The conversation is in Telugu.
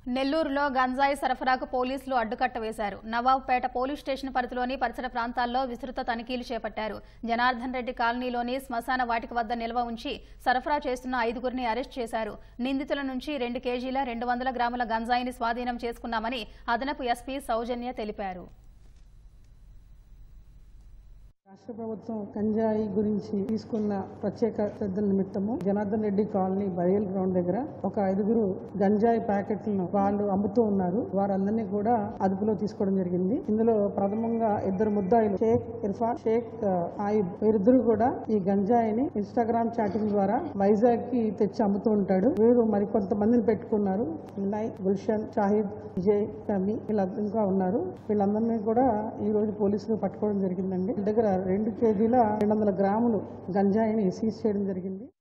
నెల్లూరులో గంజాయి సరఫరాకు పోలీసులు అడ్డుకట్ట వేశారు నవాబ్పేట పోలీస్ స్టేషన్ పరిధిలోని పరిసర ప్రాంతాల్లో విస్తృత తనిఖీలు చేపట్టారు జనార్దన్ రెడ్డి కాలనీలోని శ్మశాన వాటిక వద్ద నిల్వ ఉంచి సరఫరా చేస్తున్న ఐదుగురిని అరెస్ట్ చేశారు నిందితుల నుంచి రెండు కేజీల రెండు వందల గ్రాముల గంజాయిని స్వాధీనం చేసుకున్నామని అదనపు ఎస్పీ సౌజన్య తెలిపారు రాష్ట్ర ప్రభుత్వం గంజాయి గురించి తీసుకున్న ప్రత్యేక శ్రద్ధల నిమిత్తము జనార్దన్ రెడ్డి కాలనీ బయల్ గ్రౌండ్ దగ్గర ఒక ఐదుగురు గంజాయి ప్యాకెట్లను వాళ్ళు అమ్ముతూ ఉన్నారు వారందరినీ కూడా అదుపులో తీసుకోవడం జరిగింది ఇందులో ప్రథమంగా ఇద్దరు ముద్దాయిలు షేక్ ఇర్ఫాన్ షేక్ ఆ, ఆయిబ్ వీరిద్దరు కూడా ఈ గంజాయిని ఇన్స్టాగ్రామ్ చాటింగ్ ద్వారా వైజాగ్ కి తెచ్చి అమ్ముతూ ఉంటాడు వీరు మరి కొంతమందిని పెట్టుకున్నారు వినయ్ గుల్షన్ షాహిద్ విజయ్ షమి వీళ్ళంతా ఇంకా ఉన్నారు వీళ్ళందరినీ కూడా ఈ రోజు పోలీసులు పట్టుకోవడం జరిగిందండి వీళ్ళ దగ్గర రెండు కేజీల రెండు వందల గ్రాములు గంజాయిని సీజ్ చేయడం జరిగింది